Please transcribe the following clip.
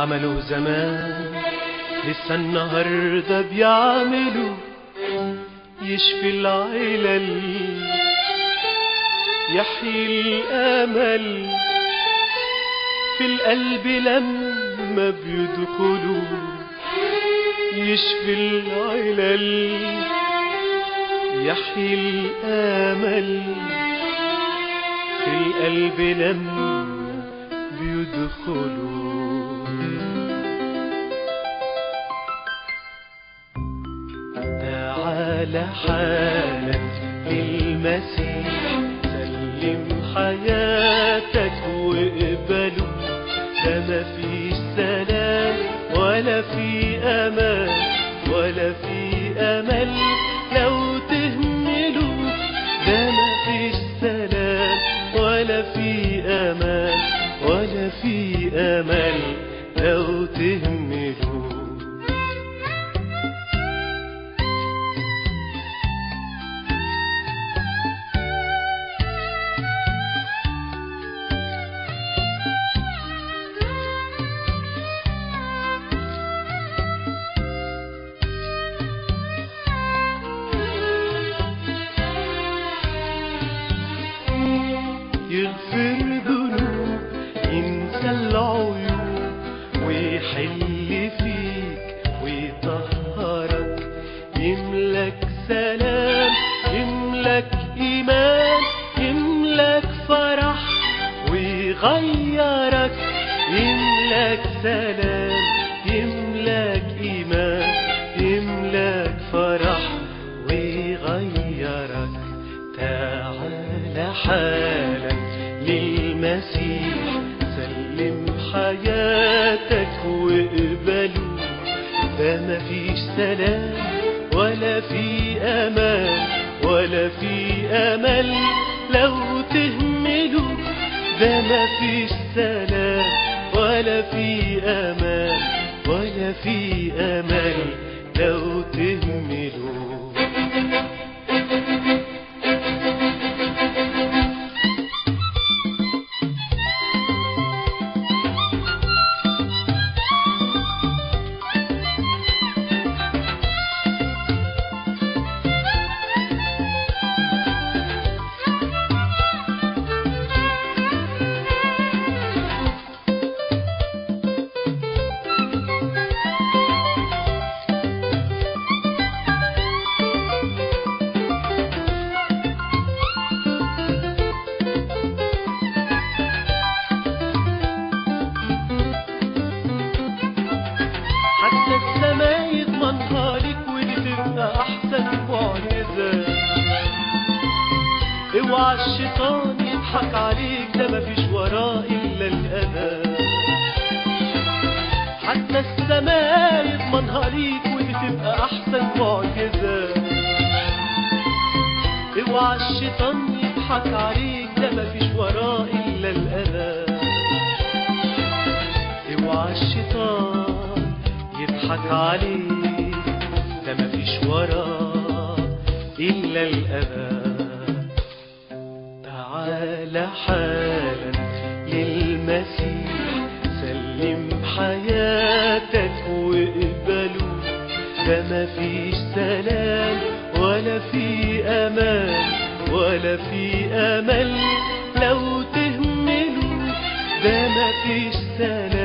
عملوا زمان لسه النهاردة بيعملوا يشفي العلل يحيي الأمل في القلب لما بيدخلوا يشفي العلل يحيي الآمل في القلب لما بيدخلوا تعال حالا للمسيح سلم حياتك واقبله ده مفيش سلام ولا في امان ولا في امل لو تهملوا ده مفيش سلام ولا في امان ولا في امل لو تهملوا يغفر ذنوب ينسى العيوب ويحل فيك ويطهرك يملك سلام يملك إيمان يملك فرح ويغيرك يملك سلام يملك إيمان يملك فرح ويغيرك تعال حالا للمسيح سلم حياتك واقبله ده مفيش سلام ولا في امان ولا في امل لو تهملوا ده مفيش سلام ولا في امان ولا في امل لو تهملوا حتى السماء يضمنها لك ودي تبقى احسن معجزه اوعى الشيطان يضحك عليك ده مفيش وراه الا الاذى حتى السماء يضمنها ليك ودي تبقى احسن معجزه اوعى الشيطان يضحك عليك ده مفيش وراه الا الاذى اوعى الشيطان يضحك عليك ده مفيش وراه الا الاذى تعال حالا للمسيح سلم حياتك واقبله ده مفيش سلام ولا في امان ولا في امل لو تهملوا ده مفيش سلام